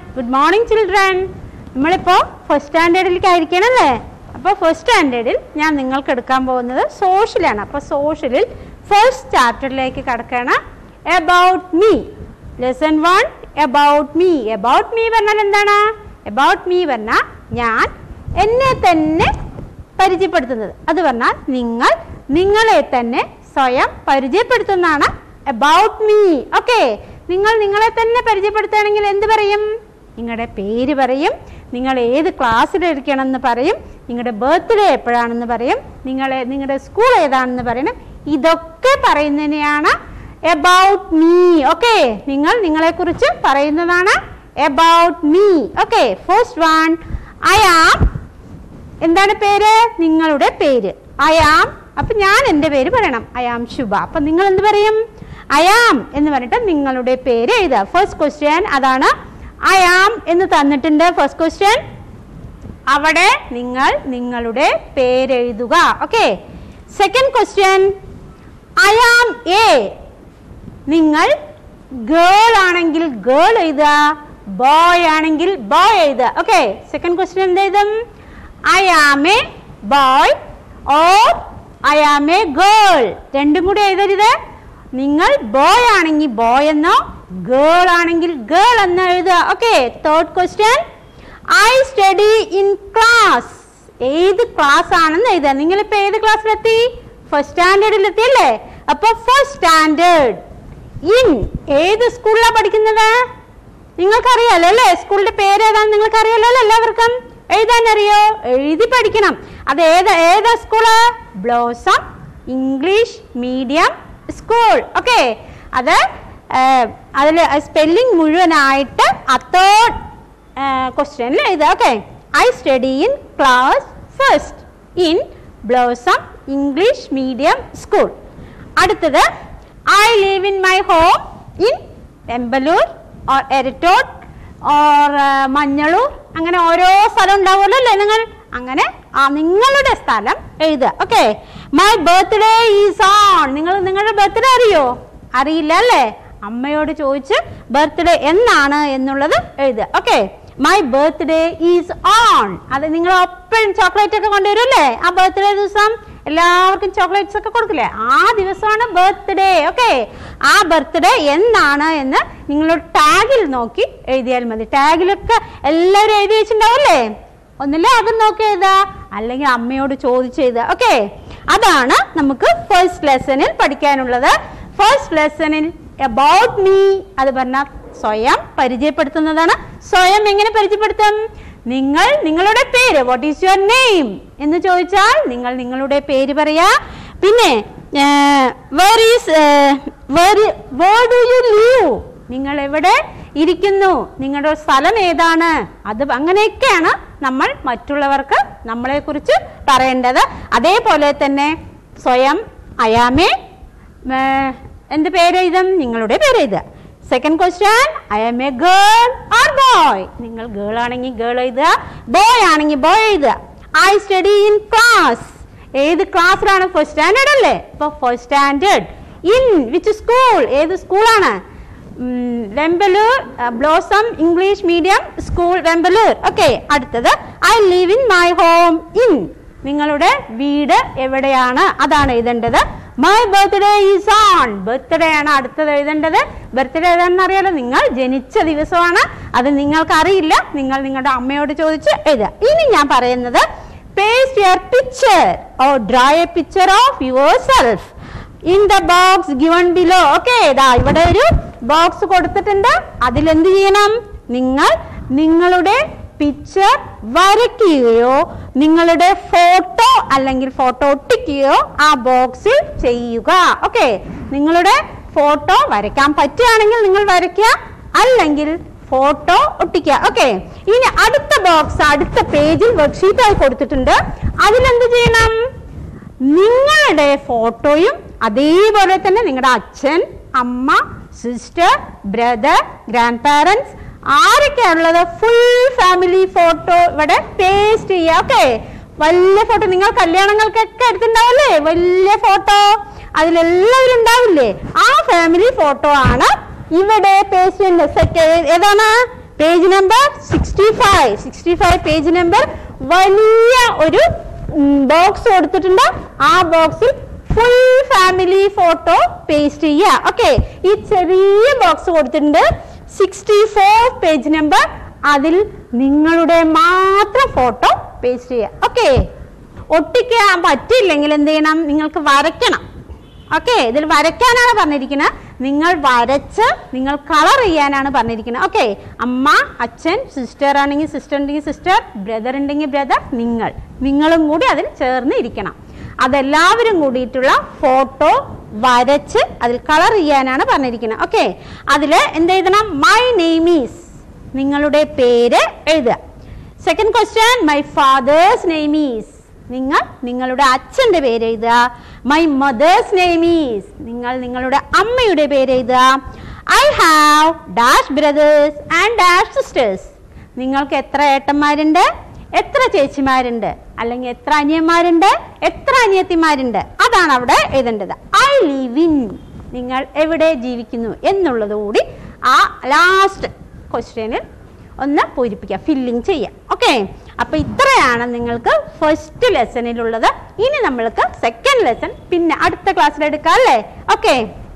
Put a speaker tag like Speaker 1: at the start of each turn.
Speaker 1: good morning children നമ്മളിപ്പോൾ first സ്റ്റാൻഡേർഡിലേക്ക് ആയിരിക്കണല്ലേ അപ്പോൾ ഫസ്റ്റ് സ്റ്റാൻഡേർഡിൽ ഞാൻ നിങ്ങൾക്ക് എടുക്കാൻ പോകുന്നത് സോഷ്യലാണ് അപ്പോൾ സോഷ്യലിൽ ഫസ്റ്റ് ചാപ്റ്ററിലേക്ക് കിടക്കണം about me lesson one about me about me പറഞ്ഞാൽ എന്താണ് എബൌട്ട് മീ പറഞ്ഞാൽ ഞാൻ എന്നെ തന്നെ പരിചയപ്പെടുത്തുന്നത് അത് പറഞ്ഞാൽ നിങ്ങൾ നിങ്ങളെ തന്നെ സ്വയം പരിചയപ്പെടുത്തുന്നതാണ് അബൌട്ട് മീ ഓക്കെ നിങ്ങൾ നിങ്ങളെ തന്നെ പരിചയപ്പെടുത്തുകയാണെങ്കിൽ എന്ത് പറയും നിങ്ങളുടെ പേര് പറയും നിങ്ങൾ ഏത് ക്ലാസ്സിലിരിക്കണം എന്ന് പറയും നിങ്ങളുടെ ബർത്ത്ഡേ എപ്പോഴാണെന്ന് പറയും നിങ്ങളെ നിങ്ങളുടെ സ്കൂൾ ഏതാണെന്ന് പറയണം ഇതൊക്കെ പറയുന്നതിനെയാണ് എബൌട്ട് മീ ഓക്കെ നിങ്ങൾ നിങ്ങളെക്കുറിച്ച് പറയുന്നതാണ് about me okay first one I am എന്താണ് പേര് നിങ്ങളുടെ പേര് ഐ ആം അപ്പൊ ഞാൻ എൻ്റെ പേര് പറയണം ഐ ആം ശുഭ അപ്പൊ നിങ്ങൾ എന്ത് പറയും ഐ ആം എന്ന് പറഞ്ഞിട്ട് നിങ്ങളുടെ പേര് എഴുതുക ഫസ്റ്റ് ക്വസ്റ്റ്യൻ അതാണ് ഐ ആം എന്ന് തന്നിട്ടുണ്ട് ഫസ്റ്റ് ക്വസ്റ്റ്യൻ അവിടെ നിങ്ങൾ നിങ്ങളുടെ പേരെഴുതുക okay second question I am a നിങ്ങൾ ഗേൾ ആണെങ്കിൽ ഗേൾ എഴുതുക ബോയ് ആണെങ്കിൽ ബോയ് എഴുതുക ഓക്കെ സെക്കൻഡ് ക്വസ്റ്റ്യൻ എന്ത് എഴുതും I am a boy or I am a girl രണ്ടും കൂടി എഴുതരുത് നിങ്ങൾ ബോയ് ആണെങ്കിൽ ബോയ് എന്നോ ഗേൾ ആണെങ്കിൽ ഗേൾ എന്ന് എഴുതുക okay third question I study in class ഏത് ക്ലാസ് ആണെന്ന് എഴുതുക നിങ്ങളിപ്പോ ഏത് ക്ലാസ്സിലെത്തി ഫസ്റ്റ് സ്റ്റാൻഡേർഡിൽ എത്തിയല്ലേ അപ്പൊ ഫസ്റ്റ് സ്റ്റാൻഡേർഡ് ഇൻ ഏത് സ്കൂളിലാണ് പഠിക്കുന്നത് നിങ്ങൾക്കറിയാലോ അല്ലേ സ്കൂളിന്റെ പേര് ഏതാണെന്ന് നിങ്ങൾക്കറിയാലോ അല്ലേ എല്ലാവർക്കും എഴുതാൻ അറിയോ എഴുതി പഠിക്കണം അത് ഏത് ഏതാ school Blossom English medium school okay അത് അതിൽ സ്പെല്ലിംഗ് മുഴുവനായിട്ട് ആ തേർഡ് ക്വസ്റ്റ്യനിൽ എഴുതുക okay I study in class first in Blossom English medium school അടുത്തത് I live in my home in Embalur or Erattott or Manjalur അങ്ങനെ ഓരോ സ്ഥലം ഉണ്ടാവുമല്ലോ അല്ലേ നിങ്ങൾ അങ്ങനെ ആ നിങ്ങളുടെ സ്ഥലം എഴുതുക okay my birthday is on നിങ്ങൾ നിങ്ങളുടെ ബർത്ത്ഡേ അറിയോ അറിയില്ല അല്ലേ അമ്മയോട് ചോദിച്ച് ബർത്ത്ഡേ എന്നാണ് എന്നുള്ളത് എഴുതുക okay my birthday is on അത് നിങ്ങൾ എപ്പോഴും ചോക്ലേറ്റ് ഒക്കെ കൊണ്ടുവരും അല്ലേ ആ ബർത്ത്ഡേ ദിവസം എല്ലാവർക്കും ചോക്ലേറ്റ്സ് ഒക്കെ കൊടുക്കില്ലേ ആ ദിവസമാണ് ബർത്ത്ഡേ ഓക്കെ ആ ബർത്ത്ഡേ എന്നാണ് എന്ന് നിങ്ങളുടെ ടാഗിൽ നോക്കി എഴുതിയാൽ മതി ടാഗിലൊക്കെ എല്ലാവരും എഴുതി വെച്ചിട്ടുണ്ടാവില്ലേ ഒന്നില്ലേ അത് നോക്കി എഴുതുക അല്ലെങ്കിൽ അമ്മയോട് ചോദിച്ച് എഴുതുക ഓക്കെ അതാണ് നമുക്ക് ഫസ്റ്റ് ലെസണിൽ പഠിക്കാനുള്ളത് ഫസ്റ്റ് ലെസണിൽ അബൌട്ട് മീ അത് പറഞ്ഞാൽ സ്വയം പരിചയപ്പെടുത്തുന്നതാണ് സ്വയം എങ്ങനെ പരിചയപ്പെടുത്തും നിങ്ങൾ നിങ്ങളുടെ പേര് വാട്ട് ഈസ് യുവർ നെയിം എന്ന് ചോദിച്ചാൽ നിങ്ങൾ നിങ്ങളുടെ പേര് പറയാ പിന്നെ where is where do you live നിങ്ങൾ എവിടെ ഇരിക്കുന്നു നിങ്ങളുടെ സ്ഥലം ഏതാണ് അത് അങ്ങനെയൊക്കെയാണ് നമ്മൾ മറ്റുള്ളവർക്ക് നമ്മളെക്കുറിച്ച് പറയേണ്ടത് അതേപോലെ തന്നെ സ്വയം അയാമേ എന്ത് പേരെഴുതും നിങ്ങളുടെ പേരെഴുതുക second question I am a girl or boy നിങ്ങൾ ഗേൾ ആണെങ്കിൽ ഗേൾ എഴുതുക ബോയ് ആണെങ്കിൽ ബോയ് എഴുതുക ഐ സ്റ്റഡി ഇൻ ക്ലാസ് ഏത് ക്ലാസ്സിലാണ് ഫസ്റ്റ് സ്റ്റാൻഡേർഡ് അല്ലേ ഇപ്പൊ first standard in which school ഏത് സ്കൂളാണ് Vembalur Blossom English medium school Vembalur okay അടുത്തത് I live in my home in നിങ്ങളുടെ വീട് എവിടെയാണ് അതാണ് എഴുതേണ്ടത് my birthday is on birthday ആണ് അടുത്തത് എഴുതേണ്ടത് ബർത്ത്ഡേ ഏതാണെന്ന് അറിയാലോ നിങ്ങൾ ജനിച്ച ദിവസമാണ് അത് നിങ്ങൾക്ക് അറിയില്ല നിങ്ങൾ നിങ്ങളുടെ അമ്മയോട് ചോദിച്ച് എഴുതുക ഇനി ഞാൻ പറയുന്നത് paste your picture or draw a picture of yourself in the box given below okay ഇതാ ഇവിടെ ഒരു ബോക്സ് കൊടുത്തിട്ടുണ്ട് അതിലെന്ത് ചെയ്യണം നിങ്ങൾ നിങ്ങളുടെ പിക്ചർ വരയ്ക്കുകയോ നിങ്ങളുടെ ഫോട്ടോ അല്ലെങ്കിൽ ഫോട്ടോ ഒട്ടിക്കുകയോ ആ ബോക്സിൽ ചെയ്യുക ഓക്കെ നിങ്ങളുടെ ഫോട്ടോ വരയ്ക്കാൻ പറ്റുകയാണെങ്കിൽ നിങ്ങൾ വരയ്ക്കുക അല്ലെങ്കിൽ ഫോട്ടോ ഒട്ടിക്കുക ഓക്കെ ഇനി അടുത്ത ബോക്സ് അടുത്ത പേജിൽ വർക്ക്ഷീറ്റായി കൊടുത്തിട്ടുണ്ട് അതിലെന്ത് ചെയ്യണം നിങ്ങളുടെ ഫോട്ടോയും അതേപോലെ തന്നെ നിങ്ങളുടെ അച്ഛൻ അമ്മ സിസ്റ്റർ ബ്രദർ ഗ്രാൻഡ് പാരൻസ് ആരൊക്കെയാണുള്ളത് ഫുൾ ഫാമിലി ഫോട്ടോ ഇവിടെ പേസ്റ്റ് ചെയ്യുക ഓക്കെ വലിയ ഫോട്ടോ നിങ്ങൾ കല്യാണങ്ങൾക്കൊക്കെ എടുത്തിട്ടുണ്ടാവില്ലേ വലിയ ഫോട്ടോ അതിലെല്ലാവരും ഉണ്ടാവില്ലേ ആ ഫാമിലി ഫോട്ടോ ആണ് ഇവിടെ പേസ്റ്റ് ചെയ്യേണ്ടത് സെറ്റ് ഏതാണ് page number sixty five sixty five page number വലിയ ഒരു ബോക്സ് കൊടുത്തിട്ടുണ്ട് ആ ബോക്സിൽ ഫുൾ ഫാമിലി ഫോട്ടോ പേസ്റ്റ് ചെയ്യുക ഓക്കെ ഈ ചെറിയ ബോക്സ് കൊടുത്തിട്ടുണ്ട് സിക്സ്റ്റി ഫോർ പേജ് നമ്പർ അതിൽ നിങ്ങളുടെ മാത്രം ഫോട്ടോ പേസ്റ്റ് ചെയ്യുക ഓക്കെ ഒട്ടിക്കാൻ പറ്റില്ലെങ്കിൽ എന്ത് ചെയ്യണം നിങ്ങൾക്ക് വരയ്ക്കണം ഓക്കെ ഇതിൽ വരയ്ക്കാനാണ് പറഞ്ഞിരിക്കുന്നത് നിങ്ങൾ വരച്ച് നിങ്ങൾ കളർ ചെയ്യാനാണ് പറഞ്ഞിരിക്കുന്നത് ഓക്കെ അമ്മ അച്ഛൻ സിസ്റ്റർ ആണെങ്കിൽ സിസ്റ്റർ ഉണ്ടെങ്കിൽ സിസ്റ്റർ ബ്രദർ ഉണ്ടെങ്കിൽ ബ്രദർ നിങ്ങൾ നിങ്ങളും കൂടി അതിൽ ചേർന്ന് ഇരിക്കണം അതെല്ലാവരും കൂടിയിട്ടുള്ള ഫോട്ടോ വരച്ച് അതിൽ കളർ ചെയ്യാനാണ് പറഞ്ഞിരിക്കുന്നത് ഓക്കെ അതിൽ എന്ത് എഴുതണം മൈ നെയിം ഈസ് നിങ്ങളുടെ പേര് എഴുതുക second question my father's name is നിങ്ങൾ നിങ്ങളുടെ അച്ഛൻ്റെ പേര് എഴുതുക മൈ മദേഴ്സ് നെയിം ഈസ് നിങ്ങൾ നിങ്ങളുടെ അമ്മയുടെ പേര് എഴുതുക I have dash brothers and dash sisters നിങ്ങൾക്ക് എത്ര ഏട്ടന്മാരുണ്ട് എത്ര ചേച്ചിമാരുണ്ട് അല്ലെങ്കിൽ എത്ര അനിയന്മാരുണ്ട് എത്ര അനിയത്തിമാരുണ്ട് അതാണ് അവിടെ എഴുതേണ്ടത് ഐ ലിവ് ഇൻ നിങ്ങൾ എവിടെ ജീവിക്കുന്നു എന്നുള്ളത് കൂടി ആ ലാസ്റ്റ് ക്വസ്റ്റ്യനിൽ ഒന്ന് പൂരിപ്പിക്കുക ഫില്ലിങ് ചെയ്യാം ഓക്കെ അപ്പൊ ഇത്രയാണ് നിങ്ങൾക്ക് ഫസ്റ്റ് ലെസണിലുള്ളത് ഇനി നമ്മൾക്ക് സെക്കൻഡ് ലെസൺ പിന്നെ അടുത്ത ക്ലാസ്സിൽ എടുക്കാം അല്ലേ ഓക്കെ